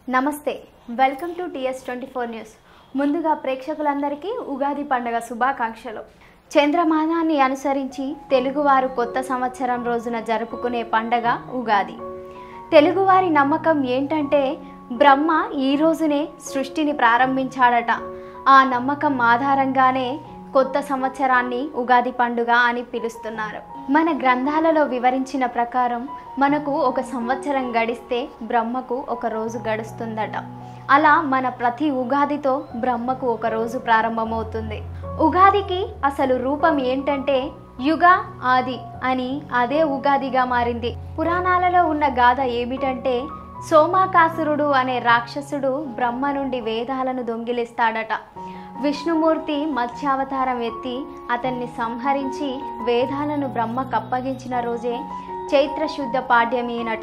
నమస్తే welcome to TS twenty four news ముందుగా ప్రేక్షకులందరికీ ఉగాది పండుగ శుభాకాంక్షలు చంద్రమానాన్ని అనుసరించి తెలుగువారు కొత్త సంవత్సరం రోజున జరుపుకునే పండగ ఉగాది తెలుగువారి నమ్మకం ఏంటంటే బ్రహ్మ ఈ రోజునే సృష్టిని ప్రారంభించాడట ఆ నమ్మకం ఆధారంగానే కొత్త సంవత్సరాన్ని ఉగాది పండుగ అని పిలుస్తున్నారు మన గ్రంథాలలో వివరించిన ప్రకారం మనకు ఒక సంవత్సరం గడిస్తే బ్రహ్మకు ఒక రోజు గడుస్తుందట అలా మన ప్రతి ఉగాదితో బ్రహ్మకు ఒక రోజు ప్రారంభమవుతుంది ఉగాదికి అసలు రూపం ఏంటంటే యుగ ఆది అని అదే ఉగాదిగా మారింది పురాణాలలో ఉన్న గాథ ఏమిటంటే సోమాకాసురుడు అనే రాక్షసుడు బ్రహ్మ నుండి వేదాలను దొంగిలిస్తాడట విష్ణుమూర్తి మత్స్యావతారం ఎత్తి అతన్ని సంహరించి వేదాలను బ్రహ్మకు అప్పగించిన రోజే చైత్ర శుద్ధ పాడ్యమీనట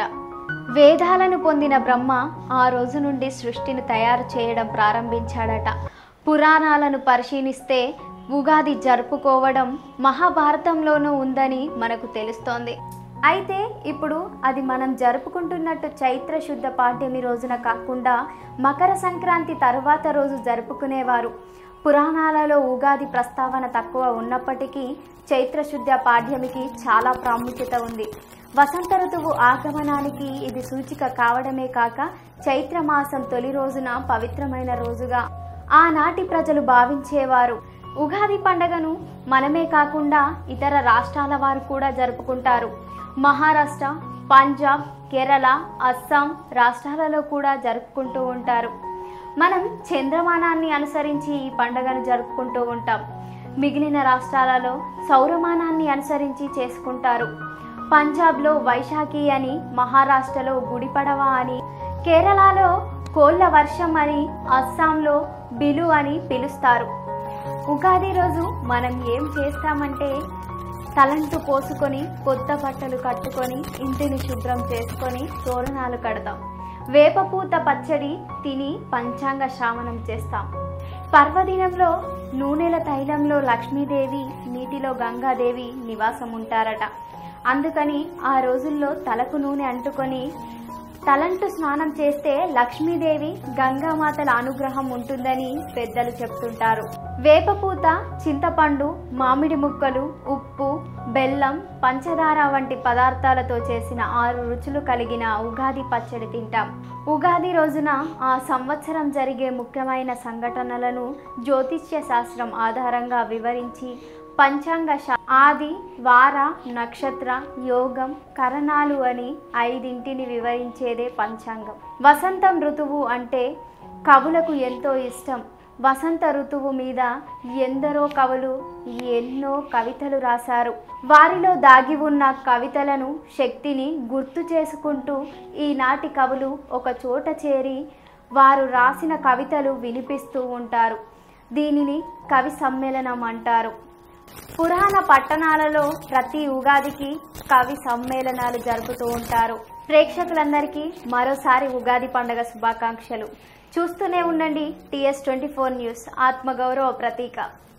వేదాలను పొందిన బ్రహ్మ ఆ రోజు నుండి సృష్టిని తయారు చేయడం ప్రారంభించాడట పురాణాలను పరిశీలిస్తే ఉగాది జరుపుకోవడం మహాభారతంలోనూ ఉందని మనకు తెలుస్తోంది అయితే ఇప్పుడు అది మనం జరుపుకుంటున్నట్టు చైత్ర శుద్ధ పాడ్యమి రోజున కాకుండా మకర సంక్రాంతి తరువాత రోజు జరుపుకునేవారు పురాణాలలో ఉగాది ప్రస్తావన తక్కువ ఉన్నప్పటికీ చైత్ర శుద్ధ పాడ్యమికి చాలా ప్రాముఖ్యత ఉంది వసంత ఋతువు ఆగమనానికి ఇది సూచిక కావడమే కాక చైత్ర మాసం తొలి రోజున పవిత్రమైన రోజుగా ఆనాటి ప్రజలు భావించేవారు ఉగాది పండగను మనమే కాకుండా ఇతర రాష్ట్రాల వారు కూడా జరుపుకుంటారు మహారాష్ట్ర పంజాబ్ కేరళ అస్సాం రాష్ట్రాలలో కూడా జరుపుకుంటూ ఉంటారు మనం చంద్రమానాన్ని అనుసరించి ఈ పండుగను జరుపుకుంటూ ఉంటాం మిగిలిన రాష్ట్రాలలో సౌరమానాన్ని అనుసరించి చేసుకుంటారు పంజాబ్లో వైశాఖి అని మహారాష్ట్రలో గుడిపడవ అని కేరళలో కోళ్ళ వర్షం అని అస్సాంలో బిలు అని పిలుస్తారు ఉగాది రోజు మనం ఏం చేస్తామంటే తలంటు పోసుకొని కొత్త బట్టలు కట్టుకొని ఇంటిని శుభ్రం చేసుకొని తోరణాలు కడతాం వేపపూత పచ్చడి తిని పంచాంగ శ్రావణం చేస్తాం పర్వదినంలో నూనెల తైలంలో లక్ష్మీదేవి నీటిలో గంగాదేవి నివాసం ఉంటారట అందుకని ఆ రోజుల్లో తలకు నూనె అంటుకొని తలంటు స్నానం చేస్తే లక్ష్మీదేవి గంగామాతల అనుగ్రహం ఉంటుందని పెద్దలు చెప్తుంటారు వేపపూత చింతపండు మామిడి ముక్కలు ఉప్పు బెల్లం పంచదార వంటి పదార్థాలతో చేసిన ఆరు రుచులు కలిగిన ఉగాది పచ్చడి తింటాం ఉగాది రోజున ఆ సంవత్సరం జరిగే ముఖ్యమైన సంఘటనలను జ్యోతిష్య శాస్త్రం ఆధారంగా వివరించి పంచాంగ శా- ఆది వార నక్షత్ర యోగం కరణాలు అని ఐదింటిని వివరించేదే పంచాంగం వసంతం ఋతువు అంటే కవులకు ఎంతో ఇష్టం వసంత ఋతువు మీద ఎందరో కవులు ఎన్నో కవితలు రాశారు వారిలో దాగి ఉన్న కవితలను శక్తిని గుర్తు చేసుకుంటూ ఈనాటి కవులు ఒక చోట చేరి వారు రాసిన కవితలు వినిపిస్తూ ఉంటారు దీనిని కవి సమ్మేళనం అంటారు పురాణ పట్టణాలలో ప్రతి ఉగాదికి కవి సమ్మేళనాలు జరుపుతూ ఉంటారు ప్రేక్షకులందరికీ మరోసారి ఉగాది పండుగ శుభాకాంక్షలు చూస్తూనే ఉండండి టీఎస్ ట్వంటీ ఫోర్ న్యూస్ ఆత్మగౌరవ ప్రతీక